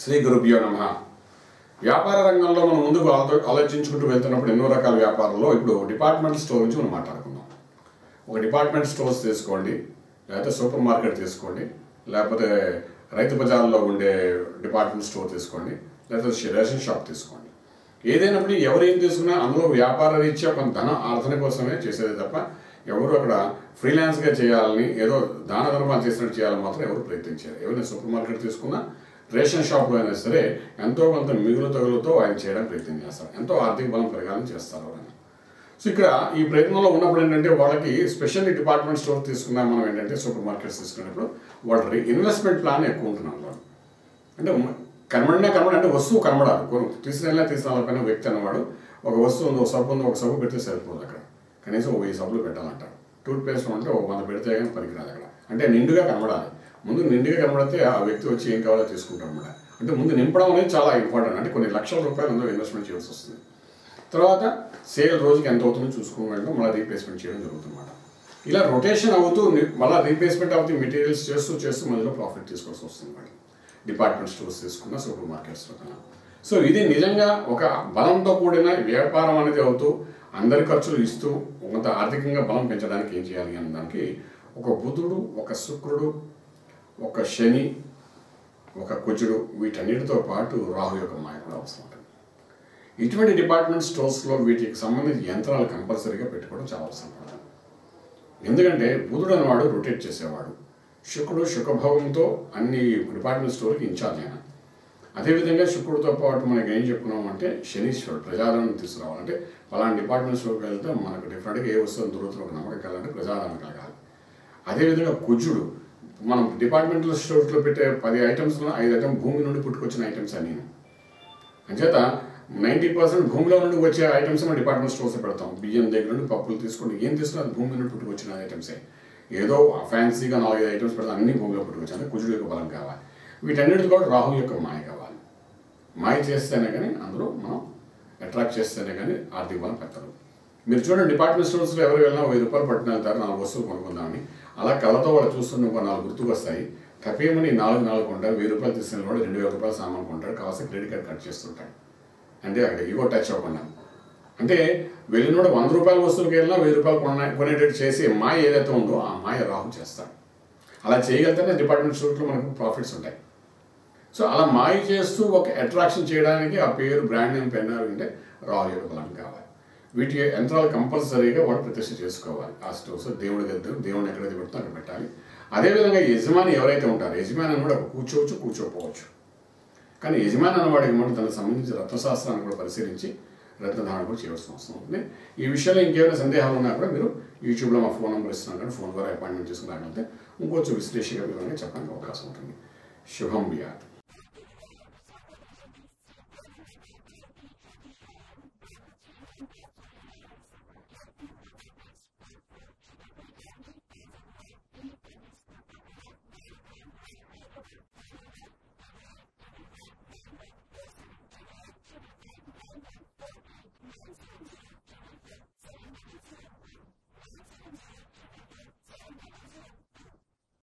శ్రీ గురుభ్యో నమ వ్యాపార రంగంలో మనం ముందుకు ఆలో- ఆలోచించుకుంటూ వెళ్తున్నప్పుడు ఎన్నో రకాల వ్యాపారాల్లో ఇప్పుడు డిపార్ట్మెంట్ స్టోర్ గురించి మనం మాట్లాడుకుందాం ఒక డిపార్ట్మెంట్ స్టోర్స్ తీసుకోండి లేకపోతే సూపర్ మార్కెట్ తీసుకోండి లేకపోతే రైతు బజార్లో ఉండే డిపార్ట్మెంట్ స్టోర్ తీసుకోండి లేకపోతే రేషన్ షాప్ తీసుకోండి ఏదైనప్పుడు ఎవరు ఏం తీసుకున్నా అందులో వ్యాపార రీత్యా కొంత ధన ఆర్థన కోసమే చేసేది తప్ప ఎవరు అక్కడ ఫ్రీలాన్స్గా చేయాలని ఏదో దాన ధర్మాలు చేసినట్టు చేయాలని మాత్రం ఎవరు ప్రయత్నించారు ఎవరైనా సూపర్ మార్కెట్ తీసుకున్నా రేషన్ షాప్లో అయినా సరే ఎంతో కొంత మిగులు తగులుతో ఆయన చేయడానికి ప్రయత్నం చేస్తారు ఎంతో ఆర్థిక బలం పెరగాలని చేస్తారు ఆయన సో ఇక్కడ ఈ ప్రయత్నంలో ఉన్నప్పుడు ఏంటంటే వాళ్ళకి స్పెషల్ డిపార్ట్మెంట్ స్టోర్ తీసుకున్నా మనం ఏంటంటే సూపర్ మార్కెట్స్ తీసుకున్నప్పుడు వాళ్ళ ఇన్వెస్ట్మెంట్ ప్లాన్ ఎక్కువ ఉంటున్నాం వాళ్ళు అంటే మ- కనబడినా కనబడి అంటే వస్తువు కనబడాలి కొను తీసుకెళ్ళినా తీసుకురాకపోయినా వ్యక్తి అన్నవాడు ఒక వస్తువు ఉంది ఒక సబ్బు ఉంది ఒక సబ్బు పెడితే సరిపోదు అక్కడ కనీసం ఒక వెయ్యి సబ్బులు పెట్టాలంటారు టూత్ పేస్ట్ అంటే ఒక వంద పెడితే కానీ పనికిరాదు అక్కడ అంటే నిండుగా కనబడాలి ముందు నిండుగా కనబడితే ఆ వ్యక్తి వచ్చి ఏం కావాలో తీసుకుంటాం అన్నమాట అంటే ముందు నింపడం అనేది చాలా ఇంపార్టెంట్ అంటే కొన్ని లక్షల రూపాయలు అందులో ఇన్వెస్ట్మెంట్ చేయాల్సి వస్తుంది తర్వాత సేల్ రోజుకి ఎంత అవుతుందో చూసుకుని వెళ్ళడం మళ్ళీ రీప్లేస్మెంట్ చేయడం జరుగుతుందన్నమాట ఇలా రొటేషన్ అవుతూ ని- మళ్ళీ రీప్లేస్మెంట్ ఆఫ్ ది మెటీరియల్స్ చేస్తూ చేస్తూ మధ్యలో ప్రాఫిట్ తీసుకోవాల్సి వస్తుంది మేడం డిపార్ట్మెంట్ స్టోర్స్ తీసుకున్న సూపర్ మార్కెట్స్లో కన్నా సో ఇది నిజంగా ఒక బలంతో కూడిన వ్యాపారం అనేది అవుతూ అందరి ఖర్చులు ఇస్తూ కొంత ఆర్థికంగా బలం పెంచడానికి ఏం చేయాలి అనే దానికి ఒక బుధుడు ఒక శుక్రుడు ఒక శని ఒక కుజుడు వీటన్నిటితో పాటు రాహు యొక్క మాయ కూడా అవసరం ఉంటుంది ఇటువంటి డిపార్ట్మెంట్ స్టోర్స్లో వీటికి సంబంధించిన యంత్రాలు కంపల్సరీగా పెట్టుకోవడం చాలా అవసరం పడుతుంది ఎందుకంటే బుధుడు అనేవాడు రొటేట్ చేసేవాడు శుక్రుడు శుకభోగంతో అన్ని డిపార్ట్మెంట్ స్టోర్కి ఇన్ఛార్జ్ అయినా అదేవిధంగా శుక్రుడితో పాటు మనకి ఏం చెప్పుకున్నాం అంటే శనీశ్వరుడు ప్రజాదరణ తీసుకురావాలంటే పలానా డిపార్ట్మెంట్ స్టోర్కి వెళ్తే మనకు డిఫరెంట్గా ఏ వస్తువు దొరుకుతుందో ఒక నమ్మకం కలాలంటే ప్రజాదరణ కలగాలి అదేవిధంగా కుజుడు మనం డిపార్ట్మెంటల్ స్టోర్స్లో పెట్టే పది ఐటమ్స్లో ఐదు ఐటమ్ భూమి నుండి పుట్టుకొచ్చిన ఐటమ్స్ అన్నీ అంచేత నైంటీ పర్సెంట్ భూమిలో నుండి వచ్చే ఐటమ్స్ మనం డిపార్ట్మెంట్ స్టోర్స్ పెడతాం బియ్యం దగ్గర నుండి పప్పులు తీసుకుంటే ఏం తీసుకున్నా అది భూమి నుండి పుట్టుకొచ్చిన ఐటమ్సే ఏదో ఫ్యాన్సీగా నాలుగైదు ఐటమ్స్ పెడతాం అన్ని భూమిలో పుట్టుకొచ్చాయి కుజుడు యొక్క బలం కావాలి వీటన్నిటితో కూడా రాహు యొక్క మాయ కావాలి మాయ చేస్తేనే కానీ అందులో మనం అట్రాక్ట్ చేస్తేనే కానీ ఆర్థిక బలం పెట్టరు మీరు చూడండి డిపార్ట్మెంట్ స్టోర్స్లో ఎవరు వెళ్ళినా వెయ్యి రూపాయలు పట్టిన వెళ్తారు నాలుగు వస్తువులు కొనుక్కుందామని అలా కళ్ళతో వాళ్ళు చూస్తుంటే ఒక నాలుగు గుర్తుకు వస్తాయి తప్పేమని నాలుగు నాలుగు కొంటారు వెయ్యి రూపాయలు తీసుకున్న వాడు రెండు వేల రూపాయలు సామాన్ కొంటాడు కావాల్సిన క్రెడిట్ కార్డ్ కట్ చేస్తుంటాడు అంటే అక్కడ ఈగో టచ్ అవ్వకుండా అంటే వెళ్ళినోడు వంద రూపాయల వస్తువులకి వెళ్ళినా వెయ్యి రూపాయలు కొన కొనేటట్టు చేసి మాయ ఏదైతే ఉందో ఆ మాయ రాహు చేస్తాడు అలా చేయగలిగితేనే డిపార్ట్మెంట్ స్టోర్లో మనకు ప్రాఫిట్స్ ఉంటాయి సో అలా మాయ చేస్తూ ఒక అట్రాక్షన్ చేయడానికి ఆ పేరు బ్రాండ్ నేమ్ పెన్నారు అంటే రాహు యొక్క బలం కావాలి వీటి యంత్రాలు కంపల్సరీగా వాడు ప్రతిష్ట చేసుకోవాలి ఆ స్టోర్స్ దేవుడి దగ్గర దేవుడిని ఎక్కడైతే పెడుతుందో అక్కడ పెట్టాలి అదేవిధంగా యజమాని ఎవరైతే ఉంటారో యజమాని అని కూడా కూర్చోవచ్చు కూర్చోకపోవచ్చు కానీ యజమాని అన్నవాడికి మనం దానికి సంబంధించిన రత్నశాస్త్రాన్ని కూడా పరిశీలించి రత్నధారణ కూడా చేయవలసిన అవసరం ఉంటుంది ఈ విషయంలో ఇంకేమైనా సందేహాలు ఉన్నా కూడా మీరు యూట్యూబ్లో మా ఫోన్ నెంబర్ ఇస్తున్నాం కానీ ఫోన్ ద్వారా అపాయింట్మెంట్ చేసుకుని రాగలిగితే ఇంకొంచెం విశ్లేషగా వివరంగా చెప్పడానికి అవకాశం ఉంటుంది శుభం వ్యాధి